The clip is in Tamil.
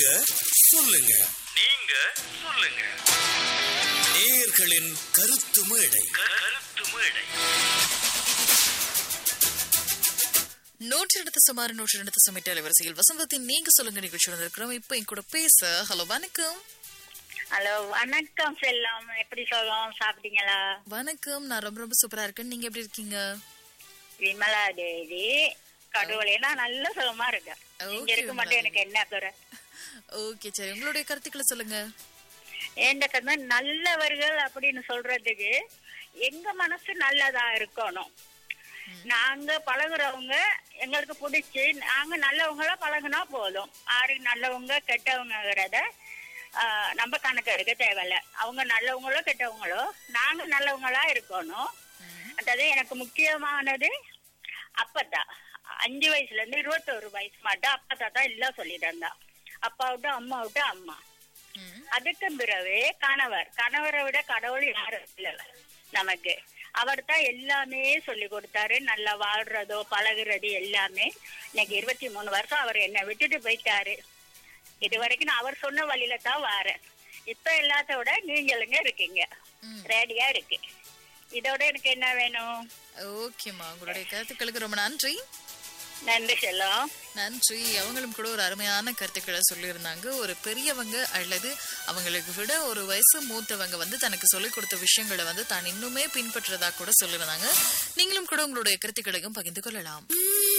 சொல்லுங்க நீங்க சொல்லுங்க நேயர்களின் கருத்து மேடை கருத்து மேடை நூற்றி எடுத்து சுமார் நூற்றி எடுத்து சுமிட்ட அலைவரிசையில் வசந்தத்தின் நீங்க சொல்லுங்க நிகழ்ச்சி வந்திருக்கிறோம் இப்போ என் கூட பேச ஹலோ வணக்கம் ஹலோ வணக்கம் செல்லம் எப்படி சொல்லும் சாப்பிட்டீங்களா வணக்கம் நான் ரொம்ப ரொம்ப சூப்பரா இருக்கேன் நீங்க எப்படி இருக்கீங்க விமலா தேவி கடவுளேனா நல்ல சுகமா இருக்கு Okay, இங்க இருக்க விமலா மட்டும் எனக்கு என்ன குறை ஓகே சரி உங்களுடைய கருத்துக்களை சொல்லுங்க ஏண்ட கண்ணு நல்லவர்கள் அப்படின்னு சொல்றதுக்கு எங்க மனசு நல்லதா இருக்கணும் நாங்க பழகுறவங்க எங்களுக்கு பிடிச்சி நாங்க நல்லவங்களா பழகுனா போதும் ஆறு நல்லவங்க கெட்டவங்கிறத ஆஹ், நம்ம கணக்கு எடுக்க தேவையில்ல அவங்க நல்லவங்களோ கெட்டவங்களோ நாங்க நல்லவங்களா இருக்கணும் அதாவது எனக்கு முக்கியமானது அப்பத்தா அஞ்சு வயசுல இருந்து இருபத்தோரு வயசு மட்டும் அப்பத்தா தான் எல்லாம் சொல்லிட்டு இருந்தா அப்பா விட்டு அம்மா விட்டு அம்மா ம். அதுக்கு பிறகு கணவர் கணவரை விட கடவுள் யாரும் இல்ல நமக்கு அவர் தான் எல்லாமே சொல்லி கொடுத்தாரு நல்லா வாழ்றதோ பழகுறது எல்லாமே இன்னைக்கு இருபத்தி மூணு வருஷம் அவர் என்னை விட்டுட்டு போயிட்டாரு இது வரைக்கும் நான் அவர் சொன்ன வழியில தான் வாரேன் இப்ப எல்லாத்தோட நீங்களுங்க இருக்கீங்க ம். ரெடியா இருக்கு இதோட எனக்கு என்ன வேணும் ஓகேம்மா உங்களுடைய கருத்துக்களுக்கு ரொம்ப நன்றி நன்றி செல்லம் நன்றி அவங்களும் கூட ஒரு அருமையான கருத்துக்களை சொல்லியிருந்தாங்க ஒரு பெரியவங்க அல்லது அவங்களுக்கு விட ஒரு வயசு மூத்தவங்க வந்து தனக்கு சொல்லிக் கொடுத்த விஷயங்களை வந்து தான் இன்னுமே பின்பற்றுறதா கூட சொல்லியிருந்தாங்க நீங்களும் கூட உங்களுடைய கருத்துக்களையும் பகிர்ந்து கொள்ளலாம்